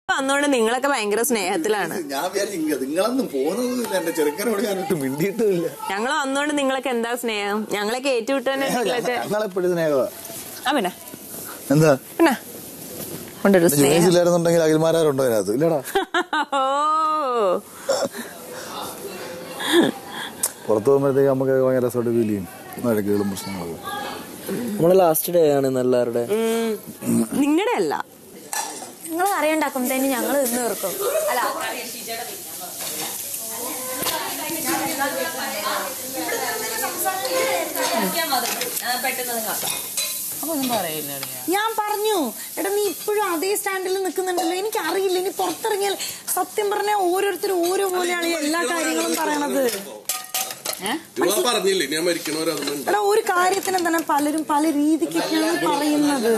വന്നോണ്ട് നിങ്ങളൊക്കെ ഭയങ്കര സ്നേഹത്തിലാണ് ഞാൻ വിചാരിച്ചു ഇങ്ങ- നിങ്ങളൊന്നും പോകുന്നതൊന്നുമില്ല എന്റെ ചെറുക്കനോട് ഞാനിട്ട് മിണ്ടിയിട്ടുമില്ല ഞങ്ങൾ വന്നോണ്ട് നിങ്ങളൊക്കെ എന്താ സ്നേഹം ഞങ്ങളൊക്കെ ഏറ്റുവിട്ടാൻ ഞങ്ങളെപ്പോഴും സ്നേഹമാ ആ പിന്നെ എന്താ പിന്നെ ഉണ്ടൊരു സ്നേഹം ജോലിസില്ലായിരുന്നുണ്ടെങ്കിൽ അഖിൽമാരുണ്ടോ അതിനകത്ത് ഇല്ലടാ ഓ പുറത്ത് പോകുമ്പോഴത്തേക്ക് നമുക്ക് ഭയങ്കര രസമായിട്ട് ഫീൽ ചെയ്യും വഴക്കുകളും പ്രശ്നങ്ങളൊക്കെ നമ്മളെ ലാസ്റ്റ് ഡേ ആണ് ഇന്ന് എല്ലാവരുടെ നിങ്ങളുടെ അല്ല നിങ്ങൾ അറിയണ്ടാക്കുമ്പത്തേന് ഞങ്ങൾ നിന്ന് തീർക്കും അല്ല ഞാൻ പറഞ്ഞു എടാ നീ ഇപ്പോഴും അതേ സ്റ്റാൻഡിൽ നിൽക്കുന്നുണ്ടല്ലോ എനിക്ക് അറിയില്ല ഇനി പുറത്തിറങ്ങിയാൽ സത്യം പറഞ്ഞാൽ ഓരോരുത്തരും ഓരോ പോലെയാണ് ഈ എല്ലാ കാര്യങ്ങളും പറയണത് നിങ്ങൾ പറഞ്ഞില്ലേ ഞാൻ മരിക്കണവരതൊന്നും എടാ ഒരു കാര്യത്തിന് തന്നെ പലരും പല രീതിക്കൊക്കെയാണ് പറയുന്നത്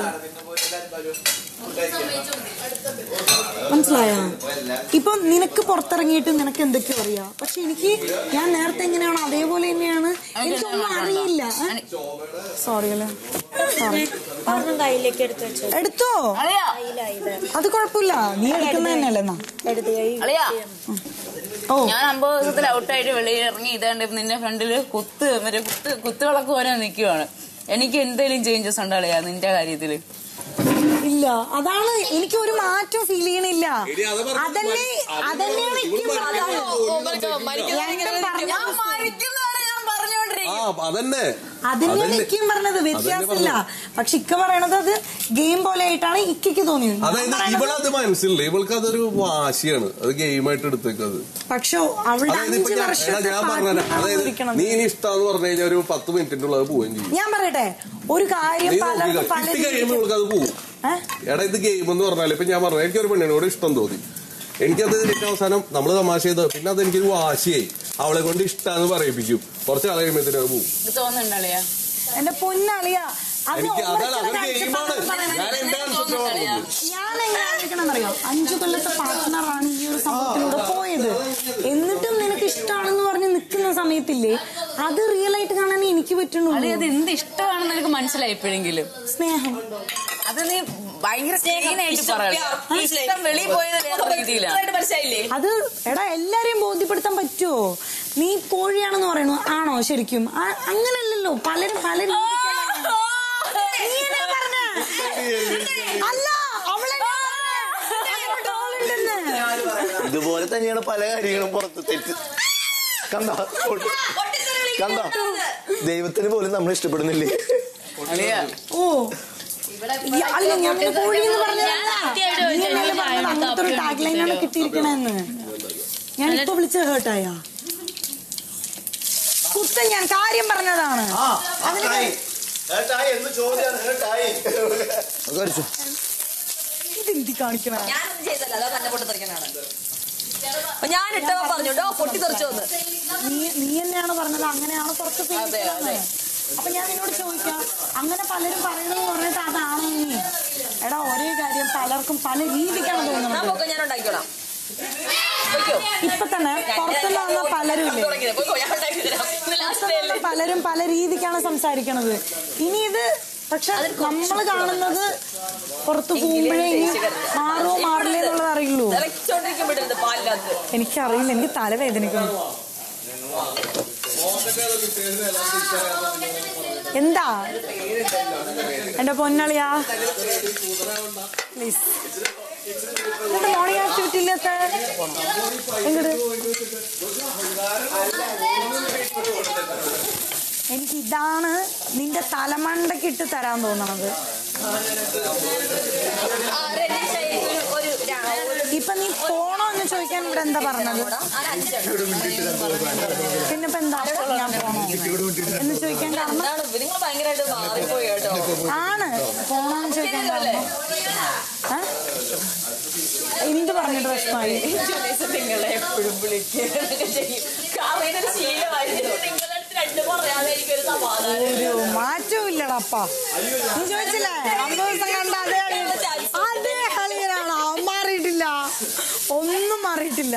മനസ്സിലായോ ഇപ്പൊ നിനക്ക് പുറത്തിറങ്ങിയിട്ട് നിനക്ക് എന്തൊക്കെയോ അറിയാം പക്ഷെ എനിക്ക് ഞാൻ നേരത്തെ എങ്ങനെയാണോ അതേപോലെ തന്നെയാണ് എനിക്കൊന്നും അറിയില്ല സോറി അല്ലേ സോറി ഒന്നും കയ്യിലേക്ക് എടുത്ത് വെച്ചു എടുത്തോ കയ്യിലായത് അത് കുഴപ്പമില്ല നീ എടുക്കുന്ന തന്നെയല്ലേ എന്നാ എടുത്ത് കൈ അളിയാ ഓ ഞാൻ അമ്പത് ദിവസത്തിൽ ഔട്ടായിട്ട് വെളിയിൽ ഇറങ്ങി ഇതാണ്ട് നിന്റെ ഫ്രണ്ടില് കുത്ത് മറ്റേ കുത്ത് കുത്തുവിളക്ക് പോലെ നിൽക്കുവാണ് എനിക്ക് എന്തെങ്കിലും ചേഞ്ചസ് ഉണ്ടോ അളിയാ നിന്റെ കാര്യത്തില് ഇല്ല അതാണ് എനിക്ക് ഒരു മാറ്റം ഫീൽ ചെയ്യണില്ല എടി, അത് പറഞ്ഞത് അതന്നെ അത് അതന്നെയാണ് എനിക്ക് ഇവള് ഞാൻ മരിക്കുന്നതാണ് ഞാൻ പറഞ്ഞോണ്ടിരിക്കുന്നത് ആ അതന്നെ അതന്നെയാണ് ഇക്കും പറഞ്ഞത് വ്യത്യാസമില്ല പക്ഷെ ഇക്ക പറയണത് അത് ഗെയിം പോലെ ആയിട്ടാണ് ഇക്കയ്ക്ക് തോന്നിയത് ഞാൻ അതായത് പറയണത് ഇവളത് മനസ്സിലില്ല ഇവൾക്ക് അതൊരു വാശിയാണ് അത് ഗെയിമായിട്ട് എടുത്തേക്കത് പക്ഷെ അവളുടെ അതായത് ഇപ്പൊ അഞ്ച് ഞാൻ എടാ, വർഷത്തെ ഞാൻ പറഞ്ഞ partner ആണ് അതായത് ഇരിക്കണത്. നീ ഇനി ഇഷ്ടാന്ന് പറഞ്ഞു കഴിഞ്ഞാൽ ഒരു പത്ത് മിനിറ്റിന്റെ ഉള്ളത് പോവുകയും ചെയ്യും ഞാൻ പറയട്ടെ ഒരു കാര്യം നീ പലർക്കും നോക്കുക പല കിട്ടി കഴിയുമ്പോൾ രീതിക്ക് ഇവൾക്ക് അത് പോവും ഏ? എടാ ഇത് ഗെയിം എന്ന് പറഞ്ഞാൽ ഇപ്പൊ ഞാൻ പറഞ്ഞു എനിക്കൊരു പെണ്ണിനോട് ഇഷ്ടം തോന്നി എനിക്കത് ഏറ്റവും അവസാനം നമ്മള് തമാശ ചെയ്ത് പിന്നെ അത് എനിക്കൊരു വാശിയായി അവളെ കൊണ്ട് ഇഷ്ടാന്ന് പറയിപ്പിക്കും കുറച്ച് ആൾ കഴിയുമ്പോഴത്തേനും അത് പോവും ഇത് തോന്നുന്നുണ്ടോ അളിയാ എന്റെ പൊന്നളിയ അത് എനിക്ക് അതാണ് ഒരിക്കലും അതൊരു ഗെയിമാണ് കാഴ്ചപ്പാട് ഞാൻ എന്റെ കൺസെപ്റ്റ് പറഞ്ഞത് ഞാൻ എങ്ങനെ ആയിരിക്കണമെന്നറിയോ അഞ്ചു കൊല്ലത്തെ പാർട്ട്ണറാണ് ഈ ഒരു സംഭവത്തിലൂടെ പോയത് എന്നിട്ടും നിനക്ക് ഇഷ്ടമാണെന്ന് പറഞ്ഞ് നിൽക്കുന്ന സമയത്തില്ലേ അത് റിയൽ ആയിട്ട് കാണാൻ എനിക്ക് അളി പറ്റുന്നുള്ളൂ അത് എന്ത് ഇഷ്ടമാണെന്ന് എനിക്ക് മനസ്സിലായി ഇപ്പോഴെങ്കിലും സ്നേഹം അത് നീ ഭയങ്കര സ്നേഹനായിട്ട് പറയാം ഇഷ്ടം വെളിയിൽ പോയത് വേറെ രീതിയിലാണ് അത് എടാ എല്ലാരെയും ബോധ്യപ്പെടുത്താൻ പറ്റുമോ നീ കോഴിയാണെന്ന് പറയണു ആണോ ശരിക്കും ആ- അങ്ങനല്ലല്ലോ പലരും പല രീതിക്കല്ലേ. നീ എന്നാ പറഞ്ഞേ? അല്ല അവളെന്നാ പറഞ്ഞേ? അങ്ങോട്ട് ഓളുണ്ടെന്ന്. ഇതുപോലെ തന്നെയാണ് പല കാര്യങ്ങളും പുറത്ത് തെറ്റ് കണ്ട കണ്ട ദൈവത്തിന് പോലും നമ്മൾ ഇഷ്ടപ്പെടുന്നില്ലേ അളിയാ ഓ ഈ അല്ല ഞാൻ നിന്നെ കോഴി എന്ന് പറഞ്ഞതല്ല നീ എന്നല്ലേ പറഞ്ഞത് അങ്ങനത്തെ ഒരു ടാഗ് ലൈനാണ് കിട്ടിയിരിക്കണെന്ന് ഞാൻ ഇപ്പൊ വിളിച്ചത് ഹേർട്ടായ കുത്ത ഞാൻ കാര്യം പറഞ്ഞതാണ് ഇതെന്തി കാണിക്കണ ഞാനൊന്നും ചെയ്തല്ല അതാ തന്നെ പൊട്ടിത്തെറിക്കാനാണ് ഞാൻ ഇട്ടവ പറഞ്ഞോട്ടോ പൊട്ടിത്തെറിച്ചു വന്ന് നീ നീ തന്നെയാണ് പറഞ്ഞത് അങ്ങനെയാണ് പുറത്ത് feel ചെയ്തതെന്ന്. അപ്പൊ ഞാൻ നിന്നോട് ചോദിക്കാം അങ്ങനെ പലരും പറയണെന്ന് പറഞ്ഞിട്ട് അതാണോ നീ എടാ ഒരേ കാര്യം പലർക്കും പല രീതിക്കാണ് ഞാൻ തോന്നുന്നത് പൊക്കം ഞാൻ ഉണ്ടാക്കിക്കോളാം പൊയ്ക്കോ. ഇപ്പൊ തന്നെ പുറത്തുനിന്ന് വന്ന പലരും ഇല്ലേ തുടങ്ങിയത്. പൊയ്ക്കോ, ഞാൻ ഉണ്ടാക്കി തരാം. ഇന്ന് last day അല്ലേ? പലരും പല രീതിക്കാണ് സംസാരിക്കണത് ഇനി ഇത് പക്ഷെ നമ്മൾ കാണുന്നത് പുറത്തു പോകുമ്പോഴേ ഇനി മാറുമോ മാറില്ലേ എന്നുള്ളത് അറിയുള്ളൂ തിളച്ചോണ്ടിരിക്കുമ്പോഴേ പാലിനകത്ത് എനിക്കറിയില്ല എനിക്ക് തലവേദനിക്കുന്നു എന്താ എന്റെ പൊന്നളിയാ പ്ലീസ് മോർണിംഗ് ആക്ടിവിറ്റി ഇല്ലാത്ത എങ്ങോട്ട് എനിക്ക് ഇതാണ് നിന്റെ തലമണ്ടയ്ക്ക് ഇട്ട് തരാൻ തോന്നണത് ആ, രതീഷ് ഒരു- ഒരു രാ- ഒരു ഇപ്പൊ നീ പോണോ എന്ന് ചോദിക്കാൻ ഇവിടെ എന്താ പറഞ്ഞത് ആ, അഞ്ചെണ്ണം. പിന്നെ ഇപ്പൊ എന്താ ഞാൻ പോണോ എന്ന് ചോദിക്കാൻ കാരണം എന്താണ് നിങ്ങൾ ഭയങ്കരമായിട്ട് മാറിപ്പോയി കേട്ടോ ആണ് പോണോ എന്ന് ചോദിക്കാൻ കാരണം ഏ? എന്ത് പറഞ്ഞിട്ട് വിഷമായി ജുനീസ് നിങ്ങളെ എപ്പോഴും വിളിക്കുകയൊക്കെ ചെയ്യും കാരണം ഇതൊരു ശീലമായിരുന്നു നിങ്ങളടുത്ത് രണ്ടു പറയാതെ എനിക്കൊരു സമാധാനം ഒരു മാറ്റവും ഇല്ലടാ അപ്പ നീ ചോദിച്ചില്ലേ അമ്പത് ദിവസം കണ്ട അതേ അളിയൻ അതേ അളിയനാണോ മാറിയിട്ടില്ല ഒന്നും മാറിയിട്ടില്ല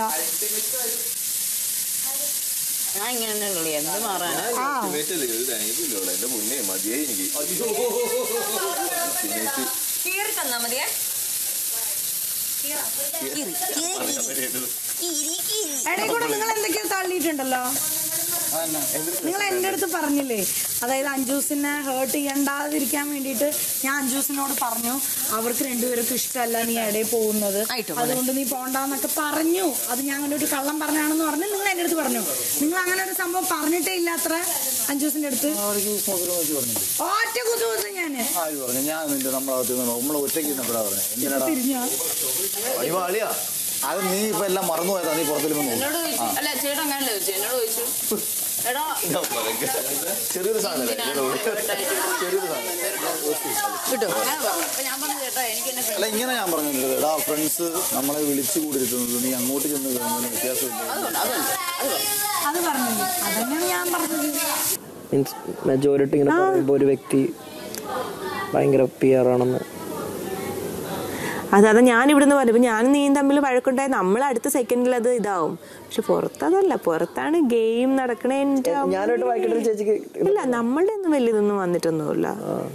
ഞാൻ ഇങ്ങനെ തന്നെ ഉള്ളു എന്ത് മാറാനാ ആ എന്റെ മുന്നേ മതിയായി എനിക്ക് കീറി തന്നാ മതിയേ ഇടയിൽ കൂടെ നിങ്ങൾ എന്തൊക്കെയോ തള്ളിയിട്ടുണ്ടല്ലോ നിങ്ങൾ എന്റെ അടുത്ത് പറഞ്ഞില്ലേ അതായത് അഞ്ജൂസിനെ ഹേർട്ട് ചെയ്യണ്ടാതിരിക്കാൻ വേണ്ടിയിട്ട് ഞാൻ അഞ്ജൂസിനോട് പറഞ്ഞു അവർക്ക് രണ്ടുപേർക്കും ഇഷ്ടമല്ല നീ ഇടയിൽ പോകുന്നത് അതുകൊണ്ട് നീ പോണ്ടെന്നൊക്കെ പറഞ്ഞു അത് ഞാൻ അങ്ങനെ ഒരു കള്ളം പറഞ്ഞാണെന്ന് പറഞ്ഞു നിങ്ങൾ എന്റെ അടുത്ത് പറഞ്ഞു നിങ്ങൾ അങ്ങനെ ഒരു സംഭവം പറഞ്ഞിട്ടേ ഇല്ല അത്ര അഞ്ജൂസിന്റെ അടുത്ത് ഒറ്റ കുത്തു കുത്തു ഞാന് ആര് പറഞ്ഞു ഞാൻ നിന്റെ നമ്മളകത്ത് നമ്മളെ ഒറ്റയ്ക്ക് നിന്നപ്പോഴാ പറഞ്ഞത് എന്തിനാടാ തിരിഞ്ഞാ അയ്യോ അളിയാ അത് നീ ഇപ്പൊ എല്ലാം മറന്നു പോയതാ നീ പുറത്തേക്ക് വന്നു എന്നോട് ചോദിച്ചു അല്ല ചേട്ടൻ അങ്ങനെ ചോദിച്ചു എന്നോട് ചോദിച്ചു എടാ ചെറിയൊരു സാധനം ചെറിയൊരു സാധനം കിട്ടും ഞാൻ പറഞ്ഞു. അപ്പൊ ഞാൻ പറഞ്ഞു ചേട്ടാ എനിക്ക് എന്നെ അല്ല ഇങ്ങനെ ഞാൻ പറഞ്ഞിട്ടുണ്ട് എടാ ഫ്രണ്ട്സ് നമ്മളെ വിളിച്ചു കൂടിയിരുത്തുന്നത് നീ അങ്ങോട്ട് ചെന്ന് കഴിഞ്ഞാൽ വ്യത്യാസമില്ല അതുകൊണ്ട് അതുകൊണ്ട് അത് പറഞ്ഞു അത് പറഞ്ഞു അതന്നെയാണ് ഞാൻ പറഞ്ഞത് മീൻസ് മെജോറിറ്റി ഇങ്ങനെ പറയുമ്പോൾ ഒരു വ്യക്തി ഭയങ്കര പിയർ ആണെന്ന് അതാ ഞാൻ ഇവിടുന്ന് പറഞ്ഞു ഇപ്പൊ ഞാനും നീയും തമ്മിൽ വഴക്കുണ്ടായി നമ്മൾ അടുത്ത സെക്കൻഡിൽ അത് ഇതാവും പക്ഷെ പുറത്തതല്ല പുറത്താണ് ഗെയിം നടക്കണേന്റെ ഞാനോട്ട് വായിക്കട്ടെ ചേച്ചിക്ക് ഇല്ല നമ്മളുടെ ഒന്നും വലിയതൊന്നും വന്നിട്ടൊന്നുമില്ല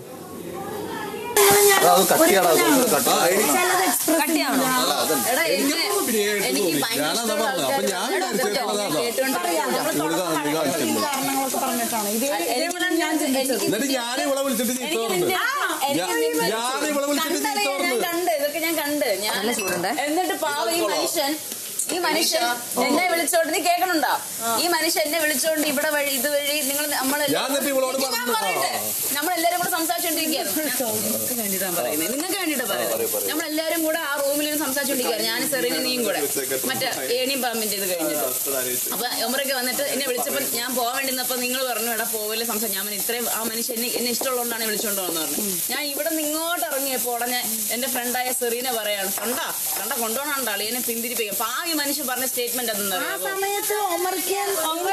അത് കട്ടിയാടാ കട്ടി ചിലത് എക്സ്പ്രസ് എടാ എനിക്ക് എനിക്ക് ഭയങ്കര ഞാനതാ ഇഷ്ടമുള്ള പറഞ്ഞത്. അപ്പൊ ഞാൻ ആൾക്കാര് വിചാരിച്ചിട്ടുള്ളത് അതാ. കേട്ടോണ്ടിരിക്കുകയാണ്. ഇവള് കാണുന്നത് കാണിച്ചിട്ടുണ്ട് കാരണങ്ങളൊക്കെ പറഞ്ഞിട്ടാണ് ഇതേ എനിക്ക് ഞാൻ എനിക്ക് എന്നിട്ട് ഞാൻ ഇവളെ വിളിച്ചിട്ട് ചീത്ത എനിക്ക് പറഞ്ഞു നിന്റെ- എനിക്ക് ഞാൻ- നിന്റെ- ഞാൻ ഇവളെ വിളിച്ചിട്ട് ചീത്ത കണ്ടറിയാം, ഞാൻ പറഞ്ഞു കണ്ട് ഇതൊക്കെ ഞാൻ കണ്ട് ഞാൻ എന്നിട്ട് പാവ ഈ മനുഷ്യൻ ഈ മനുഷ്യൻ എന്നെ വിളിച്ചോണ്ട് നീ കേൾക്കണുണ്ടോ ഈ മനുഷ്യൻ എന്നെ വിളിച്ചോണ്ട് ഇവിടെ വഴി ഇതുവഴി നിങ്ങൾ നമ്മളെല്ലാം ഞാൻ എന്നിട്ട് ഇവളോട് എനിക്ക് ഞാൻ പറഞ്ഞു. പറയട്ടെ നമ്മളെല്ലാരും കൂടെ സംസാരിച്ചോണ്ടിരിക്കുകയാണ് നിങ്ങൾക്ക് വേണ്ടിയിട്ടാണ് പറയുന്നത് നിങ്ങൾക്ക് വേണ്ടിയിട്ട് പറയുന്നത് നമ്മളെല്ലാരും കൂടെ ആ റൂമിൽ സംസാരിച്ചോണ്ടിരിക്കുകയാണ് ഞാൻ സെറിന് നീയും കൂടെ മറ്റേ ഏണിയും പാമ്പിന്റെ ഇത് കഴിഞ്ഞിട്ട് അപ്പൊ ഒമറൊക്കെ വന്നിട്ട് എന്നെ വിളിച്ചപ്പോൾ ഞാൻ പോകാൻ വേണ്ടി നിന്നപ്പോ നിങ്ങൾ പറഞ്ഞു എടാ പോവല്ലേ സംസാരിച്ചു ഞാൻ പറഞ്ഞു, ഇത്രയും ആ മനുഷ്യൻ എന്നെ എന്നെ ഇഷ്ടമുള്ളതുകൊണ്ടാണ് വിളിച്ചോണ്ട് വന്നു പറഞ്ഞു ഞാൻ ഇവിടെ നിന്ന് ഇങ്ങോട്ട് ഇറങ്ങിയപ്പോൾ ഉടനെ എന്റെ ഫ്രണ്ടായ സെറീനെ പറയാണ് കണ്ടാ കണ്ട കൊണ്ടുപോകണുണ്ടോ അളിയനെ പിന്തിരിപ്പിക്കും അപ്പൊ ആ ഈ മനുഷ്യൻ പറഞ്ഞ സ്റ്റേറ്റ്മെന്റ് ആ അതെന്നറിയാമോ സമയത്ത് ഒമർക്കാൻ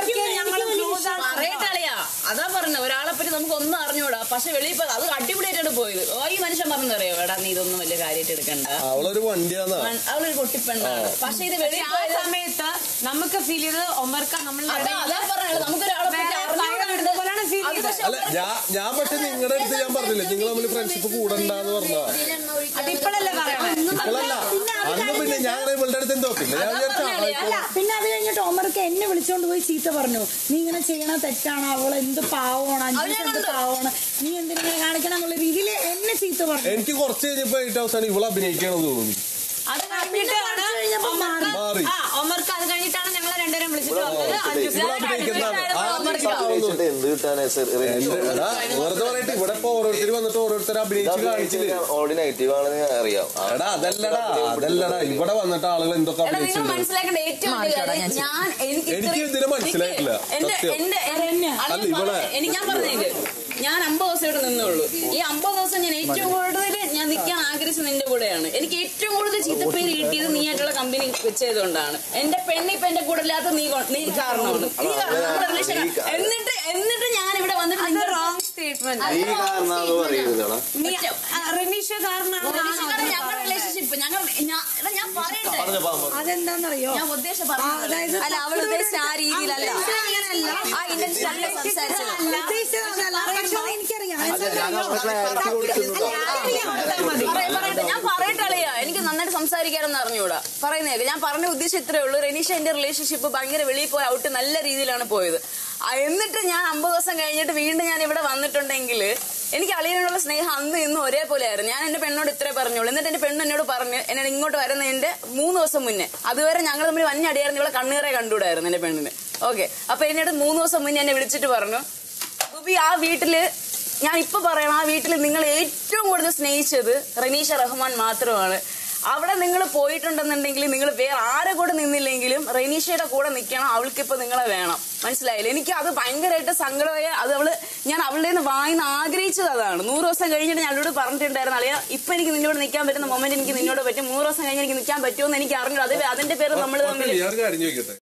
പറയട്ടെ അളിയാ അതാ പറഞ്ഞ ഒരാളെ പറ്റി നമുക്ക് ഒന്നും അറിഞ്ഞൂടാ പക്ഷെ വെളിയിൽ പോയി അത് അടിപൊളിയായിട്ടാണ് പോയത് ഓ ഈ മനുഷ്യൻ പറഞ്ഞറിയോ എടാ നീ ഇതൊന്നും വലിയ കാര്യമായിട്ട് എടുക്കണ്ട അവളൊരു വണ്ടിയാന്നാ മൺ- അവളൊരു പൊട്ടിപ്പെണ്ണാണ് പക്ഷെ ഇത് വെളിയിൽ ആ പോയത് സമയത്ത് നമുക്ക് ഫീൽ ചെയ്തത് ഒമർക്ക നമ്മൾ അതാ അതാ പറഞ്ഞത് നമുക്കൊരാളെ പറ്റി അറിഞ്ഞൂടാ. പോലെയാണ് ഫീൽ അത് പക്ഷെ അല്ല ഞാൻ ഞാൻ പക്ഷെ നിങ്ങളുടെ അടുത്ത് ഞാൻ പറഞ്ഞില്ലേ നിങ്ങൾ തമ്മിൽ ഫ്രണ്ട്ഷിപ്പ് കൂടണ്ടെന്ന് പറഞ്ഞതാ അതിപ്പോഴല്ലേ പറയണേ ഇപ്പോഴല്ല അന്ന് പിന്നെ ഞാൻ ഇവളുടെ അടുത്ത് എന്തോ പിന്നെ ഞാൻ വിചാരിച്ചു ആ, അല്ല പിന്നെ അത് കഴിഞ്ഞിട്ട് ഒമർക്ക് എന്നെ വിളിച്ചോണ്ട് പോയി ചീത്ത പറഞ്ഞു നീ ഇങ്ങനെ ചെയ്യണ തെറ്റാണ് അവൾ എന്ത് പാവമാണ് അഞ്ചു എന്ത് പാവമാണ് നീ എന്തിനാ കാണിക്കണം എന്നുള്ള രീതിയിൽ എന്നെ ചീത്ത പറഞ്ഞു എനിക്ക് കുറച്ച് കഴിഞ്ഞപ്പോ ഏറ്റവും അവസാനം ഇവള് അഭിനയിക്കണമെന്ന് തോന്നി അത് കഴിഞ്ഞിട്ടാണ് കഴിഞ്ഞപ്പോ ഒമർക്ക് മാറി. ആ ഒമർക്ക് അത് കഴിഞ്ഞിട്ടാണ് ഞങ്ങൾ രണ്ടുപേരും വിളിച്ചിട്ട് വന്നത് അഞ്ചു ഇവള് അഭിനയിക്കുന്നതാണ് ആ ഒമർക്ക് വെച്ചിട്ട് എന്ത് കിട്ടാനാ എന്റെ- എടാ, വെറുതെ പറയട്ടെ ഇവിടെ ഇപ്പൊ ഓരോരുത്തർ വന്നിട്ട് ഓരോരുത്തർ അഭിനയിച്ച് കാണിച്ചില്ലേ ഓൾറെഡി നെഗറ്റീവ് ആണെന്ന് അറിയാം ആ, എടാ അതല്ലടാ അതല്ലടാ ഇവിടെ വന്നിട്ട് ആളുകൾ എന്തൊക്കെ എടാ നിങ്ങൾ അഭിനയിച്ചിട്ടുണ്ട് മനസ്സിലാക്കേണ്ട ഏറ്റവും വലിയ കാര്യം ഞാൻ എനിക്ക് എനിക്ക് ഇത്രയും- ഇതിന് മനസ്സിലായിട്ടില്ല. എന്റെ സത്യം. എന്റെ എന്റെ- അല്ല, അത് ഇവളെ- പറഞ്ഞ- എനിക്ക് ഞാൻ പറഞ്ഞില്ലേ ഞാൻ അമ്പത് ദിവസം ഇവിടെ നിന്നുള്ളൂ ഈ അമ്പത് ദിവസം ഞാൻ ഏറ്റവും കൂടുതൽ ഞാൻ നിൽക്കാൻ ആഗ്രഹിച്ചത് നിന്റെ കൂടെയാണ് എനിക്ക് ഏറ്റവും കൂടുതൽ ചീത്തപ്പേര് കിട്ടിയത് നീ ആയിട്ടുള്ള കമ്പനി വെച്ചതുകൊണ്ടാണ് എന്റെ പെണ്ണ് ഇപ്പൊ എന്റെ കൂടെ ഇല്ലാത്ത നീ കൊ- നീ കാരണമാണ് നീ കാരണം നമ്മുടെ relation ആണ്. എന്നിട്ട് എന്നിട്ട് ഞാൻ ഇവിടെ വന്നിട്ട് നിന്റെ റോങ് സ്റ്റേറ്റ്മെന്റ് നീ കാരണം അത് പറയരുതടാ റിനീഷ കാരണമാണ് ഞങ്ങളുടെ റിലേഷൻഷിപ്പ് ഞങ്ങൾ ഞാൻ എടാ, ഞാൻ പറയട്ടെ അതെന്താന്നറിയോ ഞാൻ ഉദ്ദേശം ആ, പറഞ്ഞു അതായത് അല്ല അവൾ ഉദ്ദേശിച്ച ആ രീതിയിലല്ല അങ്ങനെയല്ല ആ ഇന്റൻഷൻ അല്ല സംസാരിച്ചത് ഉദ്ദേശിച്ചത് അതല്ല. പക്ഷേ എനിക്കറിയാം ഞാൻ അവിടെ ക്ലാരിറ്റി കൊടുക്കുന്നുണ്ടോ പറയ- പറയട്ടെ ഞാൻ പറയട്ടെ അളിയാ എനിക്ക് നന്നായിട്ട് സംസാരിക്കാനൊന്നും അറിഞ്ഞൂടാ പറയുന്നേക്ക് ഞാൻ പറഞ്ഞ ഉദ്ദേശം ഇത്രേ ഉള്ളൂ റെനീഷ എന്റെ റിലേഷൻഷിപ്പ് ഭയങ്കര വെളിയിൽ പോയി ഔട്ട് നല്ല രീതിയിലാണ് പോയത് ആ, എന്നിട്ട് ഞാൻ അമ്പത് ദിവസം കഴിഞ്ഞിട്ട് വീണ്ടും ഞാൻ ഇവിടെ വന്നിട്ടുണ്ടെങ്കിൽ എനിക്ക് അളിയനോടുള്ള സ്നേഹം അന്ന് ഇന്നും ഒരേപോലെ ആയിരുന്നു ഞാൻ എന്റെ പെണ്ണോട് ഇത്രേ പറഞ്ഞോളൂ എന്നിട്ട് എന്റെ പെണ്ണ് എന്നോട് പറഞ്ഞ് എന്നോട് ഇങ്ങോട്ട് വരുന്നതിന്റെ മൂന്ന് ദിവസം മുന്നേ അതുവരെ ഞങ്ങൾ തമ്മിൽ വന്നടിയായിരുന്നു ഇവിടെ കണ്ണീറെ കണ്ടുകൂടായിരുന്നു എന്റെ പെണ്ണിന് ഓക്കെ അപ്പൊ എന്നോട് മൂന്ന് ദിവസം മുന്നേ എന്നെ വിളിച്ചിട്ട് പറഞ്ഞു ബുബി ആ വീട്ടില് ഞാൻ ഇപ്പൊ പറയണം ആ വീട്ടിൽ നിങ്ങൾ ഏറ്റവും കൂടുതൽ സ്നേഹിച്ചത് റനീഷ റഹ്മാൻ മാത്രമാണ് അവിടെ നിങ്ങൾ പോയിട്ടുണ്ടെന്നുണ്ടെങ്കിൽ നിങ്ങൾ വേറെ ആരെ കൂടെ നിന്നില്ലെങ്കിലും റനീഷയുടെ കൂടെ നിൽക്കണം അവൾക്കിപ്പോ നിങ്ങളെ വേണം മനസ്സിലായില്ലേ എനിക്ക് അത് ഭയങ്കരമായിട്ട് സങ്കടമായ അത് അവള് ഞാൻ അവളുടെ നിന്ന് വായിന്ന് ആഗ്രഹിച്ചത് അതാണ് നൂറ് ദിവസം കഴിഞ്ഞിട്ട് ഞാൻ അവളോട് പറഞ്ഞിട്ടുണ്ടായിരുന്നു അളിയ ഇപ്പൊ എനിക്ക് നിന്നോട് നിൽക്കാൻ പറ്റുന്ന മൊമെന്റ് എനിക്ക് നിന്നോട് പറ്റും നൂറ് ദിവസം കഴിഞ്ഞ് എനിക്ക് നിൽക്കാൻ പറ്റുമെന്ന് എനിക്ക് അറിഞ്ഞു അത് അതിന്റെ പേര് നമ്മൾ തമ്മിൽ ഞാൻ ഒരു കാര്യം ചോദിക്കട്ടെ